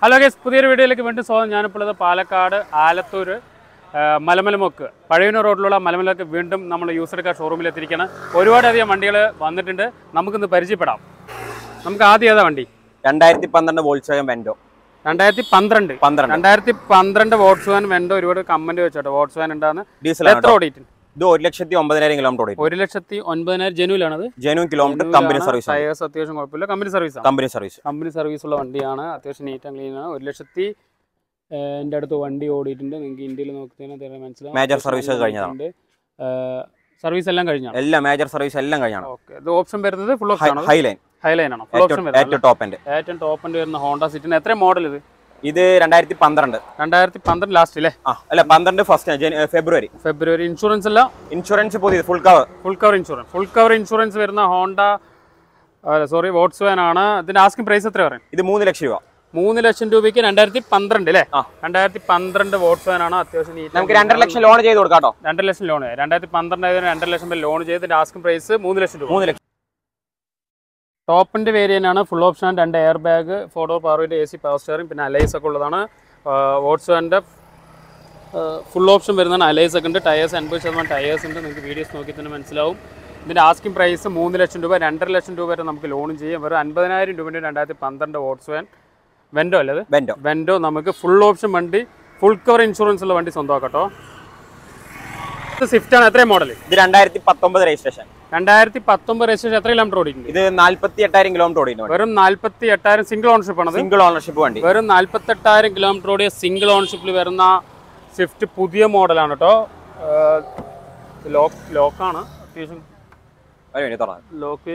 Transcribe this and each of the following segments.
Hello guys പുതിയൊരു വീഡിയോയിലേക്ക് വീണ്ടും സ്വാഗതം ഞാനിപ്പോൾ ഉള്ളത് പാലക്കാട് ആലത്തൂർ ആ, മലമലമുക്ക് പഴയനൂർ റോഡിലുള്ള മലമലമുക്ക് വീണ്ടും നമ്മൾ യൂസർ കാർ ഷോറൂമിൽ എത്തിയിരിക്കുകയാണ് ഒരുപാടധികം വണ്ടികൾ വന്നിട്ടുണ്ട് നമുക്കിന്ന് പരിചയപ്പെടാം നമുക്ക് ആദ്യം ഏതാ വണ്ടി രണ്ടായിരത്തി പന്ത്രണ്ട് വോൾസ്വാഗൻ വെൻഡോ രണ്ടായിരത്തി പന്ത്രണ്ട് പന്ത്രണ്ട് രണ്ടായിരത്തി പന്ത്രണ്ട് വോട്ട്സ് വാൻ വെണ്ടോ ഒരുപാട് കമന്റ് വെച്ചോട്ടെ വോട്ട്സ് വാൻ ഉണ്ടാകുന്ന ഡീസൽ എത്ര ഓടിയിട്ട് ഇത് ഒരു ലക്ഷത്തി ഒമ്പതിനായിരം കിലോമീറ്റർ ഓടി ഒരു ലക്ഷത്തി ഒൻപതിനായിരം ജനുവിലാണത് ജനുവൻ കിലോമീറ്റർ കമ്പനി സർവീസ് ആണ് ടയേഴ്സ് അത്യാവശ്യം കുഴപ്പമില്ല കമ്പനി സർവീസാണ് കമ്പനി സർവീസ് കമ്പനി സർവീസ് ഉള്ള വണ്ടിയാണ് അത്യാവശ്യം നീറ്റ് ആൻഡ് ക്ലീൻ ആണ് ഒരു ലക്ഷത്തി ഏഹ്, എൻ്റെ അടുത്ത് വണ്ടി ഓടിയിട്ടുണ്ട് നിങ്ങൾക്ക് ഇന്ത്യയിൽ നോക്കുന്നതിന് മനസ്സിലാവും Major service ഒക്കെ കഴിഞ്ഞതാണ്. സർവീസ് എല്ലാം കഴിഞ്ഞാണ് എല്ലാം മേജർ സർവീസ് എല്ലാം കഴിഞ്ഞാണ് ഓക്കെ ഇത് ഓപ്ഷൻ വരുന്നത് ഫുൾ ഓപ്ഷൻ ആണോ ഹൈലൈൻ ഹൈലൈൻ ആണോ ഫുൾ ഓപ്ഷൻ ഏറ്റവും വരുന്നത് ഏറ്റവും ടോപ്പ് എൻഡ് ഏറ്റവും ടോപ്പ് എൻ്റെ വരുന്ന ഹോണ്ട സിറ്റിന് എത്ര മോഡൽ ഇത് ഇത് രണ്ടായിരത്തി പന്ത്രണ്ട് രണ്ടായിരത്തി പന്ത്രണ്ട് ലാസ്റ്റ് അല്ലേ ആ അല്ല പന്ത്രണ്ട് ഫസ്റ്റ് ഫെബ്രുവരി ഫെബ്രുവരി ഇൻഷുറൻസ് എല്ലാം ഇൻഷുറൻസ് പുതിയത് full cover full cover insurance full cover insurance വരുന്ന ഹോണ്ട സോറി വോട്ട്സ് വാൻ ആണ് ഇതിന്റെ ആസ്കിംഗ് പ്രൈസ് എത്ര പറയും ഇത് മൂന്ന് ലക്ഷം രൂപ മൂന്ന് ലക്ഷം രൂപയ്ക്ക് രണ്ടായിരത്തി പന്ത്രണ്ട് അല്ലേ ആ. രണ്ടായിരത്തി പന്ത്രണ്ട് വോട്ട്സ് വാൻ ആണ് അത്യാവശ്യം neat നമുക്ക് ആയിട്ട് രണ്ടര ലക്ഷം ലോൺ ചെയ്ത് കൊടുക്കാം കേട്ടോ രണ്ടര ലക്ഷം ലോൺ രണ്ടായിരത്തി പന്ത്രണ്ട് ആയതിന് രണ്ടര ലക്ഷം പേര് ലോൺ ചെയ്ത് ഇതിന്റെ ആസ്കിംഗ് പ്രൈസ് മൂന്ന് ലക്ഷം രൂപ മൂന്ന് ലക്ഷം ടോപ്പിന്റെ വേരിയന്റ് ആണ് ഫുൾ ഓപ്ഷൻ രണ്ട് air bag four door power A C power steering പിന്നെ അലൈസ് ഒക്കെ ഉള്ളതാണ് വോട്ട്സ് വാൻ്റെ ഫുൾ ഓപ്ഷൻ വരുന്നതാണ് അലൈസ് ഒക്കെ ഉണ്ട് ടയേഴ്സ് എൺപത് ശതമാനം ടയേഴ്സ് ഉണ്ട് നിങ്ങൾക്ക് വീഡിയോസ് നോക്കി തന്നെ മനസ്സിലാവും ഇതിന്റെ ആസ്കിംഗ് പ്രൈസ് മൂന്ന് ലക്ഷം രൂപ രണ്ടര ലക്ഷം രൂപ വരെ നമുക്ക് ലോൺ ചെയ്യാം വെറും അൻപതിനായിരം രൂപയുടെ രണ്ടായിരത്തി പന്ത്രണ്ട് വോട്ട്സ് വാൻ വെൻഡോ അല്ലേ ഇത്? വെൻഡോ വെൻഡോ നമുക്ക് ഫുൾ ഓപ്ഷൻ വണ്ടി ഫുൾ കവർ ഇൻഷുറൻസ് ഉള്ള വണ്ടി സ്വന്തമാക്കട്ടോ ഇത് സ്വിഫ്റ്റ് ആണ് എത്രയും മോഡൽ ഇത് രണ്ടായിരത്തി പത്തൊമ്പത് രജിസ്ട്രേഷൻ രണ്ടായിരത്തി പത്തൊമ്പത് രജിസ്ട്രേഷൻ എത്ര കിലോമീറ്റർ ഓടിയിട്ടുണ്ട് ഇത് നാല്പത്തി എട്ടായിരം കിലോമീറ്റർ ഓടിയിട്ടുണ്ട് വെറും നാൽപ്പത്തി എട്ടായിരം സിംഗിൾ ഓണർഷിപ്പ് ആണത് സിംഗിൾ ഓണർഷിപ്പ് വണ്ടി വെറും നാൽപ്പത്തെട്ടായിരം കിലോമീറ്റർ ഓടിയ സിംഗിൾ ഓണർഷിപ്പിൽ വരുന്ന സ്വിഫ്റ്റ് പുതിയ മോഡലാണ് കേട്ടോ ലോക്ക് ലോക്കാണ് അത്യാവശ്യം ഒരു മിനിറ്റ് തുറന്നു ലോക്ക്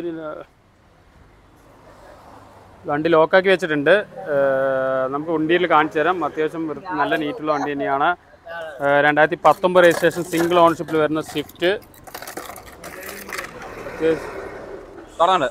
വണ്ടി ലോക്കാക്കി വെച്ചിട്ടുണ്ട് ഏഹ് നമുക്ക് വണ്ടിയിൽ കാണിച്ചു തരാം അത്യാവശ്യം വൃത്തി- നല്ല നീറ്റുള്ള വണ്ടി തന്നെയാണ് ഏഹ് രണ്ടായിരത്തി പത്തൊമ്പത് രജിസ്ട്രേഷൻ സിംഗിൾ ഓണർഷിപ്പിൽ വരുന്ന സ്വിഫ്റ്റ് അത്യാവശ്യം തുറന്നുണ്ട്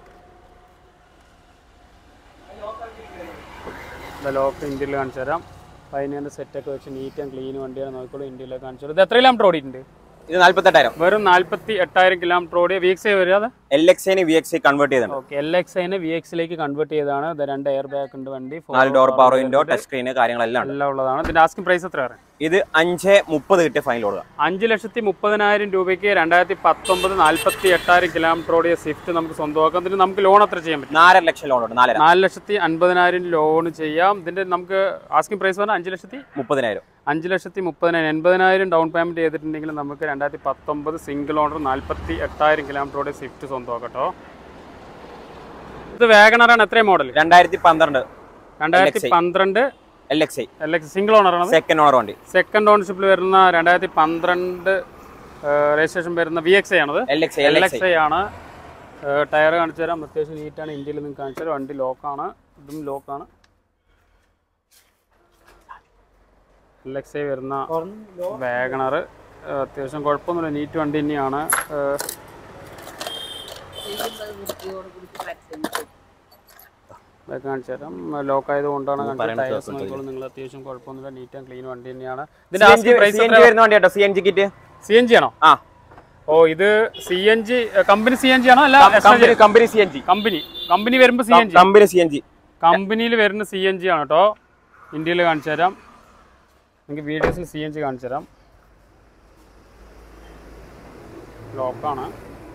ലോക്ക് ഇന്ത്യയിൽ കാണിച്ചു തരാം പതിനേഴ് സെറ്റൊക്കെ വെച്ച് നീറ്റ് ആൻഡ് ക്ലീൻ വണ്ടിയാണ് നോക്കിക്കോളൂ ഇന്ത്യയിലേക്ക് കാണിച്ചു തരാം ഇത് എത്ര കിലോമീറ്റർ ഓടിയിട്ടുണ്ട് ഇത് നാല്പത്തെട്ടായിരം വെറും നാൽപ്പത്തി എട്ടായിരം കിലോമീറ്റർ ഓടിയ വി എക്സ് ഐ വരാതെ എൽ എക്സ് ഐന് വി എക്സ് ഐ കൺവേർട്ട് ചെയ്തിട്ടുണ്ട് ഓക്കെ എൽ എക്സ് ഐനെ വി എക്സിലേക്ക് കൺവേർട്ട് ചെയ്തതാണ് ഇത് രണ്ട് എയർ ബാഗ് ഉണ്ട് വണ്ടി four നാല് door door power power window ഉണ്ട്. ടച്ച് സ്ക്രീന് കാര്യങ്ങളെല്ലാം ഉണ്ട് എല്ലാം ഉള്ളതാണ് ഇതിന്റെ ആസ്കിംഗ് പ്രൈസ് എത്ര പറയും ഇത് അഞ്ച് മുപ്പത് കിട്ടിയ ഫൈനൽ കൊടുക്കുക അഞ്ച് ലക്ഷത്തി മുപ്പതിനായിരം രൂപയ്ക്ക് രണ്ടായിരത്തി പത്തൊമ്പത് നാൽപ്പത്തി എട്ടായിരം കിലോമീറ്റർ ഓടിയ സ്വിഫ്റ്റ് നമുക്ക് സ്വന്തമാക്കാം ഇതിന് നമുക്ക് ലോൺ എത്ര ചെയ്യാൻ പറ്റും നാലര ലക്ഷം ലോൺ ഉണ്ട് നാലര നാല് ലക്ഷത്തി അൻപതിനായിരം ലോൺ ചെയ്യാം ഇതിന്റെ നമുക്ക് ആസ്കിംഗ് പ്രൈസ് പറഞ്ഞാൽ അഞ്ച് ലക്ഷത്തി മുപ്പതിനായിരം അഞ്ച് ലക്ഷത്തി മുപ്പതിനായിരം എൺപതിനായിരം ഡൗൺ പേയ്മെന്റ് ചെയ്തിട്ടുണ്ടെങ്കിൽ നമുക്ക് രണ്ടായിരത്തി പത്തൊമ്പത് സിംഗിൾ ഓണർ നാൽപ്പത്തി എട്ടായിരം കിലോമീറ്ററോടെ സ്വിഫ്റ്റ് സ്വന്തമാക്കട്ടോ ഇത് വാഗണറാണ് എത്രയും മോഡൽ രണ്ടായിരത്തി പന്ത്രണ്ട് രണ്ടായിരത്തി LXi. പന്ത്രണ്ട് L X I L X single ഓണറാണ് സെക്കൻഡ് ഓണർ വണ്ടി സെക്കൻഡ് ഓണർഷിപ്പിൽ വരുന്ന രണ്ടായിരത്തി പന്ത്രണ്ട് രജിസ്ട്രേഷൻ വരുന്ന വി എക്സ് ഐ ആണത് L X I L L X I ആണ് ടയർ കാണിച്ചു തരാം അത്യാവശ്യം നീറ്റാണ് ഇന്ത്യയിൽ നിങ്ങൾക്ക് കാണിച്ചു തരാം വണ്ടി ലോക്കാണ് ഇതും ലോക്കാണ് എൽ എക്സ് ഐ വരുന്ന വാഗണർ അത്യാവശ്യം കുഴപ്പമൊന്നുമില്ല നീറ്റ് വണ്ടി തന്നെയാണ് ഏഹ്, ഇതൊക്കെ കാണിച്ചു തരാം ലോക്ക് ആയതുകൊണ്ടാണ് കാണിച്ചത് ടയേഴ്സ് നോക്കിക്കോളും നിങ്ങൾ അത്യാവശ്യം കുഴപ്പമൊന്നുമില്ല നീറ്റ് ആൻഡ് ക്ലീൻ വണ്ടി തന്നെയാണ് ഇതിന്റെ സി പ്രൈസ് എൻ ജി വരുന്ന വണ്ടി കേട്ടോ C N G kit C N G ആണോ ആ ഓ ഇത് C N G company C N G ആണോ അല്ല company company C N G company company വരുമ്പോൾ C N G company C N G കമ്പനിയിൽ വരുന്ന സി എൻ ജി ആണ് കേട്ടോ ഇന്ത്യയിൽ കാണിച്ചു തരാം നിങ്ങൾക്ക് വീഡിയോസിൽ സി എൻ ജി കാണിച്ചു തരാം ലോക്കാണ്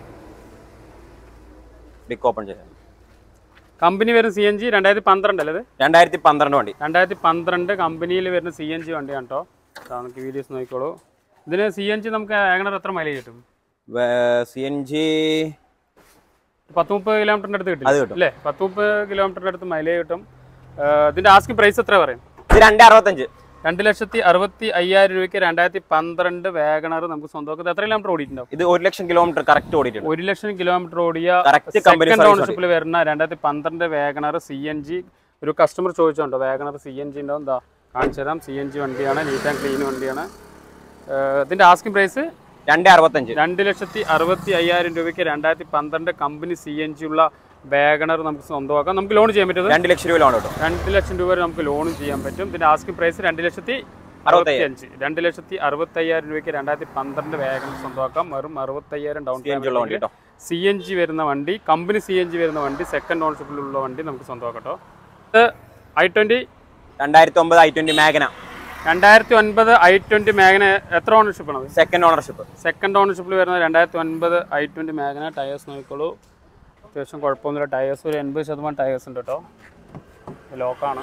ഡിക്ക് ഓപ്പൺ ചെയ്യാം കമ്പനി വരുന്ന സി എൻ ജി രണ്ടായിരത്തി പന്ത്രണ്ട് അല്ലേ ഇത് രണ്ടായിരത്തി പന്ത്രണ്ട് വണ്ടി രണ്ടായിരത്തി പന്ത്രണ്ട് കമ്പനിയിൽ വരുന്ന സി എൻ ജി വണ്ടിയാണ് കേട്ടോ ദാ നമുക്ക് വീഡിയോസ് നോക്കിക്കോളൂ ഇതിന് സി എൻ ജി നമുക്ക് ഏകണർ എത്ര മൈലേജ് കിട്ടും സി എൻ ജി പത്ത് മുപ്പത് കിലോമീറ്ററിൻ്റെ അടുത്ത് അത് കിട്ടും കിട്ടും. അല്ലേ പത്ത് മുപ്പത് കിലോമീറ്ററിൻ്റെ അടുത്ത് മൈലേജ് കിട്ടും ഏഹ് ഇതിന്റെ ആസ്കിംഗ് പ്രൈസ് എത്ര പറയും ഇത് രണ്ട് അറുപത്തഞ്ച് രണ്ട് ലക്ഷത്തി അറുപത്തി അയ്യായിരം രൂപയ്ക്ക് രണ്ടായിരത്തി പന്ത്രണ്ട് വാഗണർ നമുക്ക് സ്വന്തമാക്കുന്നത് എത്ര കിലോമീറ്റർ ഓടിയിട്ടുണ്ടാവും ഇത് ഒരു ലക്ഷം കിലോമീറ്റർ കറക്റ്റ് ഓടിയിട്ടുണ്ട് ഒരു ലക്ഷം കിലോമീറ്റർ ഓടിയ Correct company സെക്കൻഡ് service ഓണർഷിപ്പിൽ വരുന്ന രണ്ടായിരത്തി പന്ത്രണ്ട് വാഗണർ സി എൻ ജി ഒരു കസ്റ്റമർ ചോദിച്ചോണ്ടോ വാഗണർ സി എൻ ജി ഉണ്ടാവും എന്താ കാണിച്ചു തരാം സി എൻ ജി വണ്ടിയാണ് നീറ്റ് ആൻഡ് ക്ലീൻ വണ്ടിയാണ് ഏഹ് ഇതിന്റെ ആസ്കിംഗ് പ്രൈസ് രണ്ട് അറുപത്തഞ്ച് രണ്ട് ലക്ഷത്തി അറുപത്തി അയ്യായിരം രൂപയ്ക്ക് രണ്ടായിരത്തി പന്ത്രണ്ട് കമ്പനി സി എൻ ജി ഉള്ള വാഗണർ നമുക്ക് സ്വന്തമാക്കാം നമുക്ക് ലോൺ ചെയ്യാൻ പറ്റുന്നത് രണ്ട് ലക്ഷം രൂപ ലോൺ കിട്ടും രണ്ട് ലക്ഷം രൂപ വരെ നമുക്ക് ലോണും ചെയ്യാൻ പറ്റും ഇതിന്റെ ആസ്കിംഗ് പ്രൈസ് രണ്ട് ലക്ഷത്തി അറുപത്തയ്യായിരം. അറുപത്തിയഞ്ച് രണ്ട് ലക്ഷത്തി അറുപത്തയ്യായിരം രൂപയ്ക്ക് രണ്ടായിരത്തി പന്ത്രണ്ട് വാഗൺ സ്വന്തമാക്കാം വെറും അറുപത്തയ്യായിരം ഡൗൺ സി എൻ ജി ഉള്ള വണ്ടി കേട്ടോ സി എൻ ജി വരുന്ന വണ്ടി കമ്പനി സി എൻ ജി വരുന്ന വണ്ടി സെക്കൻഡ് ഓണർഷിപ്പിലുള്ള വണ്ടി നമുക്ക് സ്വന്തമാക്കാം കേട്ടോ ഇത് ഐ ട്വൻറ്റി രണ്ടായിരത്തി ഒമ്പത് ഐ ട്വന്റി മാഗന രണ്ടായിരത്തി ഒൻപത് ഐ ട്വൻറ്റി മാഗന എത്ര ഓണർഷിപ്പ് ആണ് സെക്കൻഡ് ഓണർഷിപ്പ് സെക്കൻഡ് ഓണർഷിപ്പിൽ വരുന്ന രണ്ടായിരത്തി ഒൻപത് ഐ ട്വൻറ്റി മാഗന ടയേഴ്സ് നോക്കിക്കോളൂ അത്യാവശ്യം കുഴപ്പമൊന്നുമില്ല ടയേഴ്സ് ഒരു എൺപത് ശതമാനം ടയേഴ്സ് ഉണ്ട് കേട്ടോ ലോക്കാണ്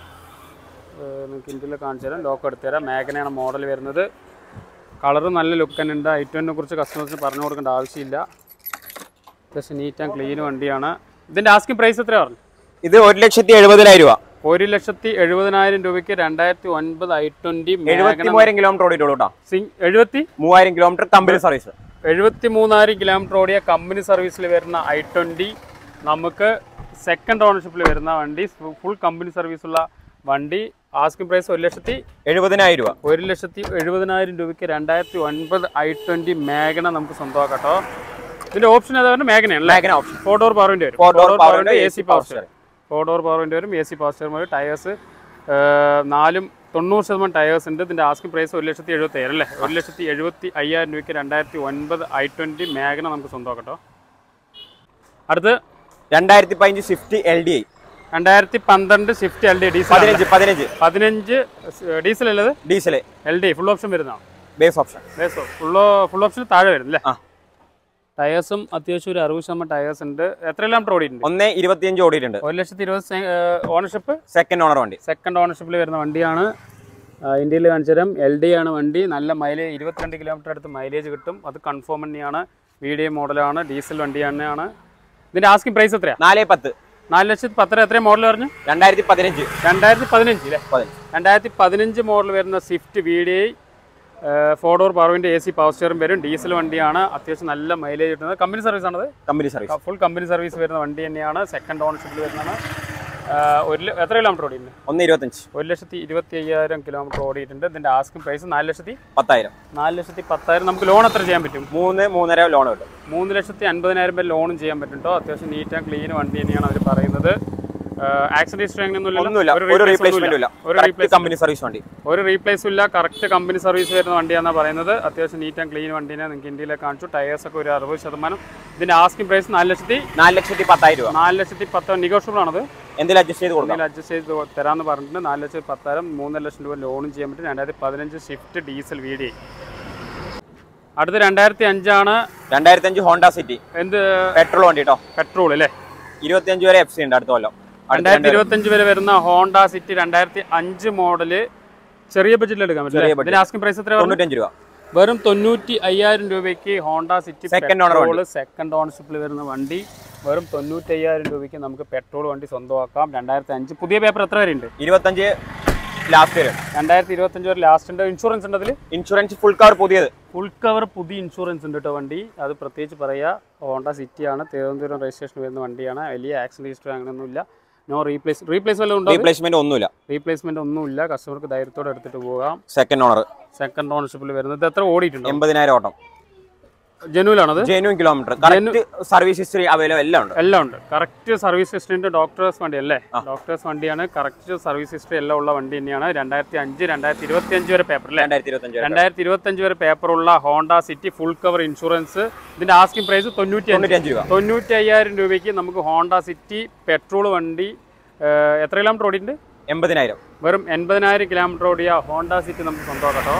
നിങ്ങൾക്ക് ഇന്ത്യയിൽ കാണിച്ചു തരാം ലോക്ക് എടുത്തു തരാം മാഗനയാണ് മോഡൽ വരുന്നത് കളറ് നല്ല ലുക്ക് തന്നെ ഉണ്ട് ഐ ട്വൻറ്റിനെ കുറിച്ച് കസ്റ്റമേഴ്സിന് പറഞ്ഞു കൊടുക്കേണ്ട ആവശ്യമില്ല അത്യാവശ്യം നീറ്റ് ആൻഡ് ക്ലീൻ വണ്ടിയാണ് ഇതിൻ്റെ ആസ്കിംഗ് പ്രൈസ് എത്രയാണ് പറഞ്ഞു ഇത് ഒരു ലക്ഷത്തി എഴുപതിനായിരം രൂപ ഒരു ലക്ഷത്തി എഴുപതിനായിരം രൂപയ്ക്ക് രണ്ടായിരത്തി ഒൻപത് ഐ ട്വൻറ്റി എഴുപത്തി മൂവായിരം കിലോമീറ്റർ ഓടിയിട്ടുള്ളൂ കേട്ടോ എഴുപത്തി മൂവായിരം കിലോമീറ്റർ കമ്പനി സർവീസ് എഴുപത്തി മൂന്നായിരം കിലോമീറ്റർ ഓടിയ കമ്പനി സർവീസിൽ വരുന്ന ഐ ട്വൻറ്റി നമുക്ക് സെക്കൻഡ് ഓണർഷിപ്പിൽ വരുന്ന വണ്ടി ഫുൾ കമ്പനി സർവീസുള്ള വണ്ടി ആസ്കിംഗ് പ്രൈസ് ഒരു ലക്ഷത്തി എഴുപതിനായിരം രൂപ ഒരു ലക്ഷത്തി എഴുപതിനായിരം രൂപയ്ക്ക് രണ്ടായിരത്തി ഒൻപത് ഐ ട്വൻറ്റി മേഘന നമുക്ക് സ്വന്തമാക്കട്ടോ ഇതിന്റെ ഓപ്ഷൻ ഏതാണ് മേഘനയാണ് Magna option four door power window വരും Four door power window window, A AC C power power steering four door power window വരും എ സി പവർ സ്റ്റിയറിംഗ് വരും ടയേഴ്സ് നാലും തൊണ്ണൂറ് ശതമാനം ടയേഴ്സ് ഉണ്ട് ഇതിന്റെ ആസ്കിംഗ് പ്രൈസ് ഒരു ലക്ഷത്തി എഴുപത്തി ഏഴ് അല്ലേ ഒരു ലക്ഷത്തി എഴുപത്തി അയ്യായിരം രൂപയ്ക്ക് രണ്ടായിരത്തി ഒൻപത് ഐ ട്വൻറ്റി മേഘന നമുക്ക് സ്വന്തമാക്കട്ടോ അടുത്ത് രണ്ടായിരത്തി പതിനഞ്ച് സ്വിഫ്റ്റ് എൽ ഡി ഐ രണ്ടായിരത്തി പന്ത്രണ്ട് സ്വിഫ്റ്റ് എൽ ഡി ഡീസൽ പതിനഞ്ച് പതിനഞ്ച് പതിനഞ്ച് ഡീസൽ അല്ലത് diesel L D full option വരുന്നതാണ് ബേസ് ഓപ്ഷൻ ബേസോ ഫുള്ളോ ഫുൾ ഓപ്ഷൻ താഴെ വരും അല്ലേ ആ ടയേഴ്സും അത്യാവശ്യം ഒരു അറുപത് ശതമാനം ടയേഴ്സ് ഉണ്ട് എത്ര കിലോമീറ്റർ ഓടിയിട്ടുണ്ട് ഒന്ന് ഇരുപത്തിയഞ്ച് ഓടിയിട്ടുണ്ട് ഒരു ലക്ഷത്തി ഇരുപത് ഓണർഷിപ്പ് സെക്കൻഡ് ഓണർ വണ്ടി സെക്കൻഡ് ഓണർഷിപ്പിൽ വരുന്ന വണ്ടിയാണ് ഇന്ത്യയിൽ കാണിച്ചു തരാം എൽ ഡി ആണ് വണ്ടി നല്ല മൈലേജ് ഇരുപത്തിരണ്ട് കിലോമീറ്റർ അടുത്ത് മൈലേജ് കിട്ടും അത് കൺഫേം തന്നെയാണ് വി ഡി മോഡലാണ് ഡീസൽ വണ്ടി തന്നെയാണ് ഇതിൻ്റെ ആസ്കിംഗ് പ്രൈസ് എത്രയാണ് നാല് പത്ത് നാല് ലക്ഷത്തി പത്തര എത്രയും മോഡൽ പറഞ്ഞു രണ്ടായിരത്തി പതിനഞ്ച് രണ്ടായിരത്തി പതിനഞ്ച് അല്ലേ പതിനഞ്ച് രണ്ടായിരത്തി പതിനഞ്ച് മോഡൽ വരുന്ന Swift V D I four door പവർവിൻ്റെ എ സി പവർ സ്റ്റിയറും വരും ഡീസൽ വണ്ടിയാണ് അത്യാവശ്യം നല്ല മൈലേജ് കിട്ടുന്നത് കമ്പനി സർവീസ് ആണത് company service full company service വരുന്ന വണ്ടി തന്നെയാണ് സെക്കൻഡ് ഓണർഷിപ്പിൽ വരുന്നതാണ് ആ, ഒരു ല- എത്ര കിലോമീറ്റർ ഓടിയിട്ടുണ്ട് ഒന്ന് ഇരുപത്തഞ്ച് ഒരു ലക്ഷത്തി ഇരുപത്തി അയ്യായിരം കിലോമീറ്റർ ഓടിയിട്ടുണ്ട് ഇതിൻ്റെ ആസ്കിംഗ് പ്രൈസ് നാല് ലക്ഷത്തി പത്തായിരം നാല് ലക്ഷത്തി പത്തായിരം നമുക്ക് ലോൺ എത്ര ചെയ്യാൻ പറ്റും മൂന്ന് മൂന്നര ലോൺ കിട്ടും മൂന്ന് ലക്ഷത്തി അൻപതിനായിരം രൂപ ലോണും ചെയ്യാൻ പറ്റും കേട്ടോ അത്യാവശ്യം നീറ്റ് ആൻഡ് ക്ലീൻ വണ്ടി തന്നെയാണ് അവർ പറയുന്നത് ആക്സിഡന്റ് ഹിസ്റ്ററി ഒന്നുമില്ല ഒരു replace റീപ്ലേസ്മെന്റും ഇല്ല ഒരു കറക്റ്റ് റീപ്ലേസ് കമ്പനി സർവീസ് വണ്ടി ഒരു റീപ്ലേസും ഇല്ല കറക്റ്റ് കമ്പനി സർവീസ് വരുന്ന വണ്ടിയാണെന്നാണ് പറയുന്നത് അത്യാവശ്യം നീറ്റ് ആൻഡ് ക്ലീൻ വണ്ടിനെ നിങ്ങൾക്ക് ഇന്ത്യയിലെ കാണിച്ചു ടയേഴ്സ് ഒക്കെ ഒരു അറുപത് ശതമാനം ഇതിന്റെ ആസ്കിംഗ് പ്രൈസ് നാല് ലക്ഷത്തി നാല് ലക്ഷത്തി പത്തായിരം രൂപ നാല് ലക്ഷത്തി പത്ത് നെഗോഷ്യബിൾ ആണത് എന്തെങ്കിലും അഡ്ജസ്റ്റ് ചെയ്ത് കൊടുക്കാം എന്തെങ്കിലും അഡ്ജസ്റ്റ് ചെയ്ത് തരാമെന്ന് പറഞ്ഞിട്ടുണ്ട് നാല് ലക്ഷത്തി പത്തായിരം മൂന്നര ലക്ഷം രൂപ ലോണും ചെയ്യാൻ പറ്റും രണ്ടായിരത്തി പതിനഞ്ച് ഷിഫ്റ്റ് ഡീസൽ വി ഡി അടുത്ത രണ്ടായിരത്തി അഞ്ചാണ് രണ്ടായിരത്തി അഞ്ച് ഹോണ്ട സിറ്റി എന്ത് പെട്രോൾ വണ്ടി കേട്ടോ പെട്രോൾ അല്ലേ ഇരുപത്തിയഞ്ച് വരെ എഫ് സി ഉണ്ട് അടുത്ത കൊല്ലം അടുത്ത രണ്ടായിരത്തി ഇരുപത്തഞ്ച് വരെ വരുന്ന ഹോണ്ട സിറ്റി രണ്ടായിരത്തി അഞ്ച് മോഡല് ചെറിയ ബഡ്ജറ്റിൽ എടുക്കാൻ പറ്റും ചെറിയ അല്ലേ? ഇതിന്റെ ആസ്കിംഗ് പ്രൈസ് എത്ര പറഞ്ഞു തൊണ്ണൂറ്റഞ്ച് രൂപ വെറും തൊണ്ണൂറ്റി അയ്യായിരം രൂപയ്ക്ക് Honda City Second owner petrol second ഓണർഷിപ്പിൽ വരുന്ന വണ്ടി വെറും തൊണ്ണൂറ്റി അയ്യായിരം രൂപയ്ക്ക് നമുക്ക് പെട്രോൾ വണ്ടി സ്വന്തമാക്കാം രണ്ടായിരത്തി അഞ്ച് പുതിയ പേപ്പർ എത്ര വരെ ഉണ്ട് ഇരുപത്തഞ്ച് ലാസ്റ്റ് വരും രണ്ടായിരത്തി ഇരുപത്തഞ്ച് വരെ ലാസ്റ്റ് ഉണ്ട് ഇൻഷുറൻസ് ഉണ്ട് അതിൽ ഇൻഷുറൻസ് ഫുൾ കവർ പുതിയത് ഫുൾ കവർ പുതിയ ഇൻഷുറൻസ് ഉണ്ട് കേട്ടോ വണ്ടി അത് പ്രത്യേകിച്ച് പറയുക ഹോണ്ട സിറ്റിയാണ് തിരുവനന്തപുരം രജിസ്ട്രേഷൻ വരുന്ന വണ്ടിയാണ് വലിയ ആക്സിഡന്റ് ഹിസ്റ്ററി അങ്ങനെയൊന്നുമില്ല നോ റീപ്ലേസ് റീപ്ലേസ് വല്ലതും ഉണ്ടോ റീപ്ലേസ്മെന്റ് ഒന്നുമില്ല റീപ്ലേസ്മെന്റ് ഒന്നുമില്ല കസ്റ്റമർക്ക് ധൈര്യത്തോടെ എടുത്തിട്ട് പോകാം സെക്കൻഡ് ഓണർ സെക്കൻഡ് ഓണർഷിപ്പിൽ വരുന്നത് ഇത് എത്ര ഓടിയിട്ടുണ്ടോ എൺപതിനായിരം ഓട്ടം ജനുവിലാണത് genuine kilometre correct service history available എല്ലാം ഉണ്ട് എല്ലാം ഉണ്ട് കറക്റ്റ് സർവീസ് ഹിസ്റ്ററിന്റെ ഡോക്ടേഴ്സ് വണ്ടി അല്ലേ ഡോക്ടേഴ്സ് വണ്ടിയാണ് കറക്റ്റ് സർവീസ് ഹിസ്റ്ററി എല്ലാം ഉള്ള വണ്ടി തന്നെയാണ് രണ്ടായിരത്തി അഞ്ച് രണ്ടായിരത്തി ഇരുപത്തി അഞ്ച് വരെ പേപ്പർ അല്ലേ രണ്ടായിരത്തി ഇരുപത്തഞ്ച് രണ്ടായിരത്തി ഇരുപത്തി അഞ്ച് വരെ പേപ്പറുള്ള Honda City full cover insurance ഇതിന്റെ ആസ്കിംഗ് പ്രൈസ് തൊണ്ണൂറ്റി അഞ്ച് തൊണ്ണൂറ്റഞ്ച് രൂപ തൊണ്ണൂറ്റി അയ്യായിരം രൂപയ്ക്ക് നമുക്ക് ഹോണ്ട സിറ്റി പെട്രോൾ വണ്ടി ഏഹ്, എത്ര കിലോമീറ്റർ ഓടിയിട്ടുണ്ട് എൺപതിനായിരം വെറും എൺപതിനായിരം കിലോമീറ്റർ ഓടിയ ഹോണ്ട സിറ്റി നമുക്ക് സ്വന്തമാക്കട്ടോ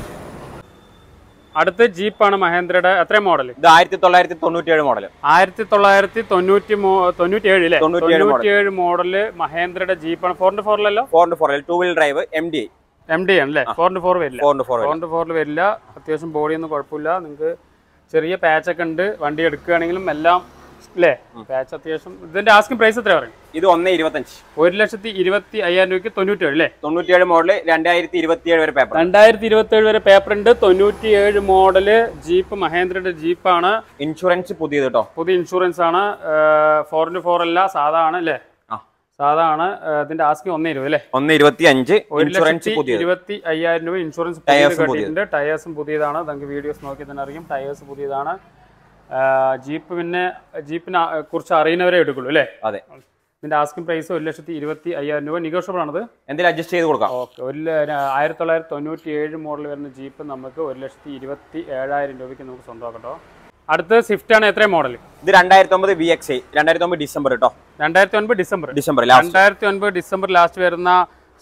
അടുത്ത ജീപ്പാണ് മഹേന്ദ്രയുടെ എത്രയും മോഡൽ ഇത് ആയിരത്തി തൊള്ളായിരത്തി തൊണ്ണൂറ്റി ഏഴ് മോഡൽ ആയിരത്തി തൊള്ളായിരത്തി തൊണ്ണൂറ്റി തൊണ്ണൂറ്റി ഏഴ് അല്ലേ തൊണ്ണൂറ്റിയേഴ് model. തൊണ്ണൂറ്റി ഏഴ് മോഡല് മഹേന്ദ്രയുടെ ജീപ്പാണ് ഫോർ ഇൻറ്റു ഫോറിലല്ലോ four into four two wheel drive M D M D ആണ് അല്ലേ ഫോർ ഇൻറ്റു ഫോർ വരില്ല four into four four into ഫോറിൽ വരില്ല അത്യാവശ്യം ബോഡിയൊന്നും കുഴപ്പമില്ല നിങ്ങൾക്ക് ചെറിയ പാച്ചൊക്കെ ഉണ്ട് വണ്ടി എടുക്കുകയാണെങ്കിലും എല്ലാം അല്ലേ പാച്ച് അത്യാവശ്യം ഇതിന്റെ ആസ്കിംഗ് പ്രൈസ് എത്ര പറയും ഇത് ഒന്ന് ഇരുപത്തഞ്ച് ഒരു ലക്ഷത്തി ഇരുപത്തി അയ്യായിരം രൂപയ്ക്ക് തൊണ്ണൂറ്റി ഏഴ് അല്ലേ തൊണ്ണൂറ്റിയേഴ് മോഡൽ രണ്ടായിരത്തി ഇരുപത്തിയേഴ് വരെ പേപ്പർ രണ്ടായിരത്തി ഇരുപത്തി ഏഴ് വരെ പേപ്പർ ഉണ്ട് തൊണ്ണൂറ്റി ഏഴ് മോഡല് ജീപ്പ് മഹേന്ദ്രയുടെ ജീപ്പാണ് ഇൻഷുറൻസ് പുതിയത് കേട്ടോ പുതിയ ഇൻഷുറൻസ് ആണ് ഫോർ ഇൻറ്റു ഫോർ അല്ല സാധാ ആണ് അല്ലേ ആ സാധാ ആണ് ഏഹ് ഇതിന്റെ ആസ്കിംഗ് ഒന്നേ ഇരുപത് അല്ലേ ഒന്ന് ഇരുപത്തി അഞ്ച് ഒരു ഇൻഷുറൻസ് ലക്ഷത്തി പുതിയത് ഇരുപത്തി അയ്യായിരം രൂപ ഇൻഷുറൻസ് Tyres പുതിയത് ഉം കട്ടിയിട്ടുണ്ട് ടയേഴ്സും പുതിയതാണ് നമുക്ക് വീഡിയോസ് നോക്കി തന്നെ അറിയും ടയേഴ്സ് പുതിയതാണ് ആ, ജീപ്പ് പിന്നെ ജീപ്പിനെ ആ, കുറിച്ച് അറിയുന്നവരെ എടുക്കുള്ളൂ അല്ലേ അതെ ഇതിന്റെ ആസ്കിംഗ് പ്രൈസ് ഒരു ലക്ഷത്തി ഇരുപത്തി അയ്യായിരം രൂപ നെഗോഷ്യബിൾ ആണത് എന്തെങ്കിലും അഡ്ജസ്റ്റ് ചെയ്ത് കൊടുക്കാം ഓക്കെ ഒരു ല- ആയിരത്തി തൊള്ളായിരത്തി തൊണ്ണൂറ്റി ഏഴ് മോഡൽ വരുന്ന ജീപ്പ് നമുക്ക് ഒരു ലക്ഷത്തി ഇരുപത്തി ഏഴായിരം രൂപയ്ക്ക് നമുക്ക് സ്വന്തമാക്കട്ടോ അടുത്ത സ്വിഫ്റ്റ് ആണ് എത്രയും മോഡൽ ഇത് രണ്ടായിരത്തി ഒമ്പത് വി എക്സ് ഐ രണ്ടായിരത്തി ഒമ്പത് ഡിസംബർ കേട്ടോ രണ്ടായിരത്തി ഒൻപത് ഡിസംബർ ഡിസംബർ ലാസ്റ്റ് രണ്ടായിരത്തി ഒൻപത് ഡിസംബർ ലാസ്റ്റ് വരുന്ന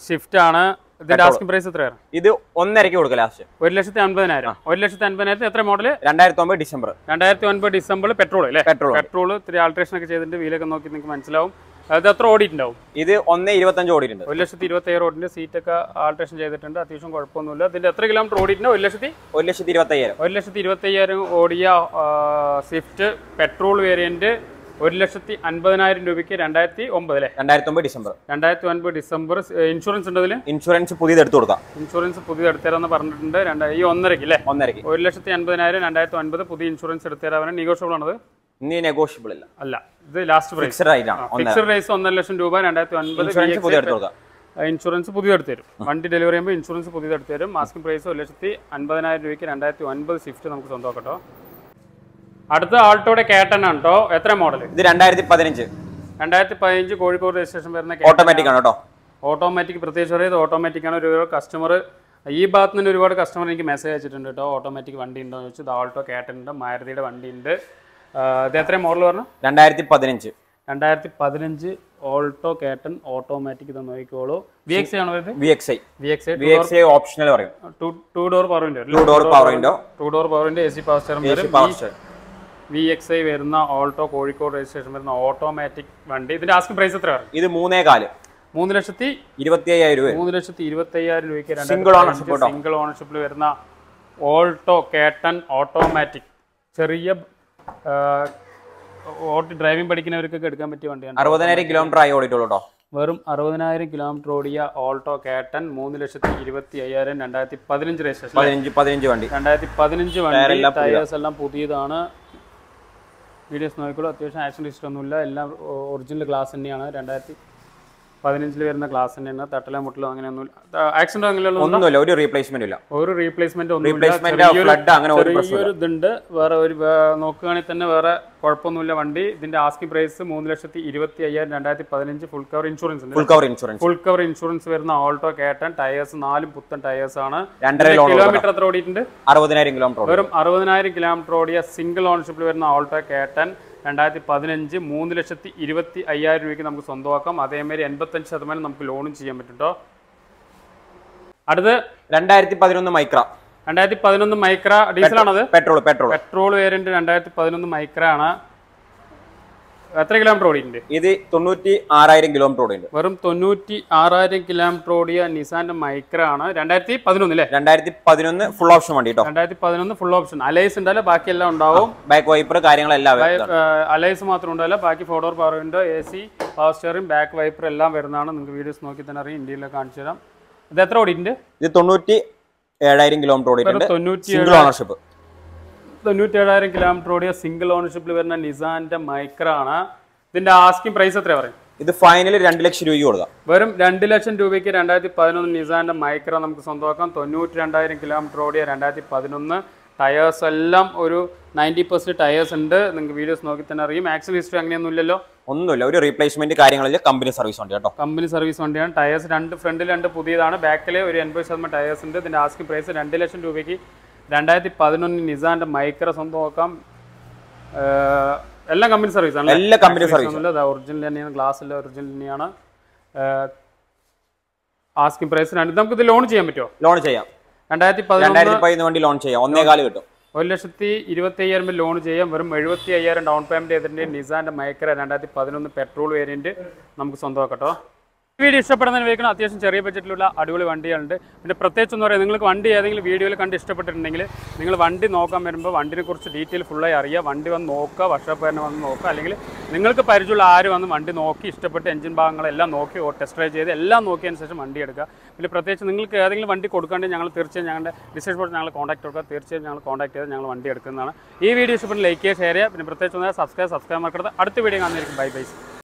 ഷിഫ്റ്റ് ആണ് ഇതിന്റെ ആസ്കിംഗ് പ്രൈസ് എത്രയാണ് ഇത് ഒന്നരക്ക് കൊടുക്കുക ലാസ്റ്റ് ഒരു ലക്ഷത്തി അൻപതിനായിരം ഒരു ലക്ഷത്തി അൻപതിനായിരത്തി എത്ര മോഡൽ രണ്ടായിരത്തി ഒമ്പത് ഡിസംബർ രണ്ടായിരത്തി ഒൻപത് ഡിസംബർ പെട്രോൾ അല്ലേ പെട്രോൾ പെട്രോൾ ഇത്തിരി ആൾട്രേഷൻ ഒക്കെ ചെയ്തിട്ട് വീലൊക്കെ നോക്കി നിങ്ങൾക്ക് മനസ്സിലാവും അത് എത്ര ഓടിയിട്ടുണ്ടാവും ഇത് ഒന്ന് ഇരുപത്തഞ്ച് ഓടിയിട്ടുണ്ട് ഒരു ലക്ഷത്തി ഇരുപത്തി ഏഴ് ഓടിന്റെ സീറ്റൊക്കെ ആൾട്രേഷൻ ചെയ്തിട്ടുണ്ട് അത്യാവശ്യം കുഴപ്പമൊന്നുമില്ല ഇതിന്റെ എത്ര കിലോമീറ്റർ ഓടിയിട്ടുണ്ട് ഒരു ലക്ഷത്തി ഒരു ലക്ഷത്തി ഇരുപത്തി അയ്യായിരം ഒരു ലക്ഷത്തി ഇരുപത്തി അയ്യായിരം ഓടിയ ആ, സ്വിഫ്റ്റ് പെട്രോൾ വേരിയന്റ് ഒരു ലക്ഷത്തി അൻപതിനായിരം രൂപയ്ക്ക് രണ്ടായിരത്തി ഒമ്പത് അല്ലേ രണ്ടായിരത്തി ഒമ്പത് ഡിസംബർ രണ്ടായിരത്തി ഒൻപത് ഡിസംബർ ഇൻഷുറൻസ് ഉണ്ട് അതിൽ ഇൻഷുറൻസ് പുതിയത് എടുത്തു കൊടുക്കാം ഇൻഷുറൻസ് പുതിയത് എടുത്തരാന്ന് പറഞ്ഞിട്ടുണ്ട് രണ്ടാ ഈ ഒന്നരക്ക് അല്ലേ ഒന്നരക്ക് ഒരു ലക്ഷത്തി അൻപതിനായിരം രണ്ടായിരത്തി ഒൻപത് പുതിയ ഇൻഷുറൻസ് എടുത്തരാൻ നെഗോഷ്യബിൾ ആണത് ഇനി നെഗോഷ്യബിൾ ഇല്ല അല്ല ഇത് ലാസ്റ്റ് പ്രൈസ് ഫിക്സഡ് റേറ്റ് ആണ് ഒന്നര ഫിക്സഡ് പ്രൈസ് ഒന്നര ലക്ഷം രൂപ രണ്ടായിരത്തി ഒൻപത് ഇൻഷുറൻസ് പുതിയത് എടുത്തു കൊടുക്കാം ഇൻഷുറൻസ് പുതിയത് എടുത്ത് തരും വണ്ടി ഡെലിവറി ചെയ്യുമ്പോൾ ഇൻഷുറൻസ് പുതിയത് എടുത്ത് തരും മാസ്കിംഗ് പ്രൈസ് ഒരു ലക്ഷത്തി അൻപതിനായിരം രൂപയ്ക്ക് രണ്ടായിരത്തി ഒൻപത് സ്വിഫ്റ്റ് നമുക്ക് സ്വന്തമാക്കട്ടോ അടുത്ത ആൾട്ടോയുടെ കേട്ടനാണ് കേട്ടോ എത്ര മോഡൽ ഇത് രണ്ടായിരത്തി പതിനഞ്ച് രണ്ടായിരത്തി പതിനഞ്ച് കോഴിക്കോട് രജിസ്ട്രേഷൻ വരുന്ന ഓട്ടോമാറ്റിക് ആണ് കേട്ടോ ഓട്ടോമാറ്റിക് പ്രത്യേകിച്ച് പറയുന്നത് ഓട്ടോമാറ്റിക് ആണ് ഒരു കസ്റ്റമർ ഈ ഭാഗത്ത് നിന്ന് ഒരുപാട് കസ്റ്റമർ എനിക്ക് മെസ്സേജ് അയച്ചിട്ടുണ്ട് കേട്ടോ ഓട്ടോമാറ്റിക് വണ്ടി ഉണ്ടോ എന്ന് ചോദിച്ചു ഇത് ആൾട്ടോ കേട്ടൻ ഉണ്ട് മാരുതിയുടെ വണ്ടി ഉണ്ട് ഇത് എത്രയും മോഡൽ പറഞ്ഞു രണ്ടായിരത്തി പതിനഞ്ച് രണ്ടായിരത്തി പതിനഞ്ച് ഓൾട്ടോ കേട്ടൻ ഓട്ടോമാറ്റിക് ഇത് നോക്കിക്കോളൂ വി എക്സ് ആണോ വരുന്നത് V X I V X V X I optional പറയും two two door power window two door power window two door power window A C power സ്റ്റാറും വരും power steer V X I വരുന്ന Alto Kozhikode registration വരുന്ന automatic വണ്ടി ഇതിന്റെ asking price എത്രയാണ് ഇത് മൂന്നേ കാല് മൂന്ന് ലക്ഷത്തി ഇരുപത്തി അയ്യായിരം രൂപ മൂന്ന് ലക്ഷത്തി ഇരുപത്തി അയ്യായിരം രൂപയ്ക്ക് Single ownership കേട്ടോ. സിംഗിൾ ഓണർഷിപ്പിൽ വരുന്ന ഓൾട്ടോ കേട്ടൺ ഓട്ടോമാറ്റിക് ചെറിയ ഓട്ടി ഡ്രൈവിംഗ് പഠിക്കുന്നവർക്കൊക്കെ എടുക്കാൻ പറ്റിയ വണ്ടിയാണ് അറുപതിനായിരം കിലോമീറ്റർ ആയി ഓടിയിട്ടുള്ളൂ കേട്ടോ വെറും അറുപതിനായിരം കിലോമീറ്റർ ഓടിയ ഓൾട്ടോ കേട്ടൺ മൂന്ന് ലക്ഷത്തി ഇരുപത്തി അയ്യായിരം രണ്ടായിരത്തി പതിനഞ്ച് രജിസ്ട്രേഷൻ പതിനഞ്ച് പതിനഞ്ച് വണ്ടി രണ്ടായിരത്തി പതിനഞ്ച് വണ്ടി എല്ലാം പുതിയതാ. ടയേഴ്സ് എല്ലാം പുതിയതാണ് വീഡിയോസ് നോക്കിക്കോളൂ അത്യാവശ്യം ആക്ഷൻ ലിസ്റ്റ് ഒന്നുമില്ല എല്ലാം ഒറിജിനൽ ഗ്ലാസ് തന്നെയാണ് രണ്ടായിരത്തി പതിനഞ്ചിൽ വരുന്ന ഗ്ലാസ് തന്നെയാണ് തട്ടല മുട്ടലോ അങ്ങനെയൊന്നുമില്ല ആക്സിഡന്റ് അങ്ങനെയുള്ള ഒന്നുമില്ല ഒരു റീപ്ലേസ്മെന്റ് ഇല്ല ഒരു റീപ്ലേസ്മെന്റ് Replacement, flood അങ്ങനെ ഒരു ചെറിയൊരു ഇതുണ്ട് വേറെ ഒരു വേ- നോക്കുകയാണെങ്കിൽ തന്നെ വേറെ കുഴപ്പമൊന്നുമില്ല വണ്ടി ഇതിന്റെ ആസ്കി പ്രൈസ് മൂന്ന് ലക്ഷത്തി ഇരുപത്തി അയ്യായിരം രണ്ടായിരത്തി പതിനഞ്ച് ഫുൾ കവർ ഇൻഷുറൻസ് ഉണ്ട് full cover insurance full cover insurance വരുന്ന ഓൾട്ടോ കേട്ടൻ ടയേഴ്സ് നാലും പുത്തൻ ടയേഴ്സ് ആണ് രണ്ടര ലോൺ കിലോമീറ്റർ എത്ര ഓടിയിട്ടുണ്ട് അറുപതിനായിരം കിലോമീറ്റർ വെറും അറുപതിനായിരം കിലോമീറ്റർ ഓടിയ സിംഗിൾ ഓണർഷിപ്പിൽ വരുന്ന ഓൾട്ടോ കേട്ടൻ രണ്ടായിരത്തി പതിനഞ്ച് മൂന്ന് ലക്ഷത്തി ഇരുപത്തി അയ്യായിരം രൂപയ്ക്ക് നമുക്ക് സ്വന്തമാക്കാം അതേമാതിരി എൺപത്തഞ്ച് ശതമാനം നമുക്ക് ലോണും ചെയ്യാൻ പറ്റും കേട്ടോ അടുത്ത് രണ്ടായിരത്തി പതിനൊന്ന് മൈക്ര രണ്ടായിരത്തി പതിനൊന്ന് മൈക്ര ഡീസലാണത് പെട്രോൾ പെട്രോൾ പെട്രോൾ വേരിയന്റ് രണ്ടായിരത്തി പതിനൊന്ന് മൈക്ര ആണ് എത്ര കിലോമീറ്റർ ഓടിയിട്ടുണ്ട് ഇത് തൊണ്ണൂറ്റി ആറായിരം കിലോമീറ്റർ ഓടിയുണ്ട് വെറും തൊണ്ണൂറ്റി ആറായിരം കിലോമീറ്റർ ഓടിയ നിസാന്റെ മൈക്ര ആണ് രണ്ടായിരത്തി പതിനൊന്ന് അല്ലേ രണ്ടായിരത്തി പതിനൊന്ന് ഫുൾ ഓപ്ഷൻ വണ്ടി കേട്ടോ രണ്ടായിരത്തി പതിനൊന്ന് ഫുൾ ഓപ്ഷൻ അലൈസ് ഉണ്ടല്ലോ ബാക്കിയെല്ലാം ഉണ്ടാവും ബാക്ക് വൈപ്പർ കാര്യങ്ങളെല്ലാം അവൈലബിൾ ആണ്. അലൈസ് മാത്രം ഉണ്ടല്ലോ ബാക്കി four door power window A C power steering back wiper എല്ലാം വരുന്നതാണ് നിങ്ങൾക്ക് വീഡിയോസ് നോക്കി തന്നെ അറിയാം ഇന്ത്യയിലൊക്കെ കാണിച്ചു തരാം ഇത് എത്ര ഓടിയിട്ടുണ്ട് ഇത് തൊണ്ണൂറ്റി ഏഴായിരം കിലോമീറ്റർ ഓടിയിട്ടുണ്ട് തൊണ്ണൂറ്റി സിംഗിൾ ഓണർഷിപ്പ് തൊണ്ണൂറ്റി ഏഴായിരം കിലോമീറ്റർ ഓടിയ സിംഗിൾ ഓണർഷിപ്പിൽ വരുന്ന നിസാന്റെ മൈക്ര ആണ് ഇതിന്റെ ആസ്കിംഗ് പ്രൈസ് എത്ര പറയും ഇത് ഫൈനൽ രണ്ട് ലക്ഷം രൂപയ്ക്ക് കൊടുക്കാം വെറും രണ്ട് ലക്ഷം രൂപയ്ക്ക് രണ്ടായിരത്തി പതിനൊന്ന് നിസാന്റെ മൈക്ര നമുക്ക് സ്വന്തമാക്കാം തൊണ്ണൂറ്റി രണ്ടായിരം കിലോമീറ്റർ ഓടിയ രണ്ടായിരത്തി പതിനൊന്ന് ടയേഴ്സ് എല്ലാം ഒരു നയൻറ്റി പെർസെന്റ് ടയേഴ്സ് ഉണ്ട് നിങ്ങൾക്ക് വീഡിയോസ് നോക്കി തന്നെ അറിയും ആക്സിഡന്റ് ഹിസ്റ്ററി അങ്ങനെയൊന്നും ഇല്ലല്ലോ ഒന്നുമില്ല ഒരു റീപ്ലേസ്മെന്റ് കാര്യങ്ങളില്ല കമ്പനി സർവീസ് ഉണ്ട് കേട്ടോ കമ്പനി സർവീസ് വണ്ടിയാണ് ടയേഴ്സ് രണ്ട് ഫ്രണ്ടിൽ രണ്ട് പുതിയതാണ് ബാക്കിൽ ഒരു എൺപത് ശതമാനം ടയേഴ്സ് ഉണ്ട് ഇതിന്റെ ആസ്കിംഗ് പ്രൈസ് രണ്ട് ലക്ഷം രൂപയ്ക്ക് രണ്ടായിരത്തി പതിനൊന്ന് നിസാന്റെ മൈക്ര സ്വന്തമാക്കാം ഏഹ് എല്ലാം കമ്പനി സർവീസ് ആണ് എല്ലാ കമ്പനി സർവീസ് ഒറിജിനൽ തന്നെയാണ് ഗ്ലാസ് എല്ലാം ഒറിജിനൽ തന്നെയാണ് ആസ്കിംഗ് പ്രൈസ് രണ്ട് നമുക്ക് ഇത് ലോൺ ചെയ്യാൻ പറ്റുമോ ലോൺ ചെയ്യാം രണ്ടായിരത്തി പതിനൊന്ന് രണ്ടായിരത്തി പതിനൊന്ന് വണ്ടി ലോൺ ചെയ്യാം ഒന്നേ കാല് കിട്ടും ഒരു ലക്ഷത്തി ഇരുപത്തി അയ്യായിരം രൂപ ലോൺ ചെയ്യാം വെറും എഴുപത്തി അയ്യായിരം ഡൗൺ പേയ്മെന്റ് ചെയ്തിട്ടുണ്ട് നിസാന്റെ മൈക്ര രണ്ടായിരത്തി പതിനൊന്ന് പെട്രോൾ വേരിയന്റ് നമുക്ക് സ്വന്തമാക്കട്ടോ ഈ വീഡിയോ ഇഷ്ടപ്പെടുന്നതിന് വേക്കണം അത്യാവശ്യം ചെറിയ ബഡ്ജറ്റിലുള്ള അടിപൊളി വണ്ടികളുണ്ട് പിന്നെ പ്രത്യേകിച്ച് എന്ന് പറയുന്നത് നിങ്ങൾക്ക് വണ്ടി ഏതെങ്കിലും വീഡിയോയിൽ കണ്ട് ഇഷ്ടപ്പെട്ടിട്ടുണ്ടെങ്കിൽ നിങ്ങൾ വണ്ടി നോക്കാൻ വരുമ്പോൾ വണ്ടിനെ കുറിച്ച് ഡീറ്റെയിൽ ഫുള്ളായി അറിയുക വണ്ടി വന്ന് നോക്കുക വർഷോപ്പ് തന്നെ വന്ന് നോക്കുക അല്ലെങ്കിൽ നിങ്ങൾക്ക് പരിചയമുള്ള ആര് വന്ന് വണ്ടി നോക്കി ഇഷ്ടപ്പെട്ട് എഞ്ചിൻ ഭാഗങ്ങളെല്ലാം നോക്കി ടെസ്റ്റ് ഡ്രൈവ് ചെയ്ത് എല്ലാം നോക്കിയതിന് ശേഷം വണ്ടി എടുക്കുക പിന്നെ പ്രത്യേകിച്ച് നിങ്ങൾക്ക് ഏതെങ്കിലും വണ്ടി കൊടുക്കാണ്ടെങ്കിൽ ഞങ്ങൾ തീർച്ചയായും ഞങ്ങളുടെ ഡിസ്കസ് ബോർഡ് ഞങ്ങൾ കോൺടാക്ട് കൊടുക്കുക തീർച്ചയായും ഞങ്ങൾ കോൺടാക്ട് ചെയ്ത് ഞങ്ങൾ വണ്ടി എടുക്കുന്നതാണ് ഈ വീഡിയോ ഇഷ്ടപ്പെട്ട് ലൈക്ക് ചെയ്യുക ഷെയർ ചെയ്യുക പിന്നെ പ്രത്യേകിച്ച് സബ്സ്ക്രൈബ് സബ്സ്ക്രൈബ് മറക്കരുത് അടുത്ത വീഡിയോ കാണുന്നതായിരിക്കും ബൈ ബൈസ്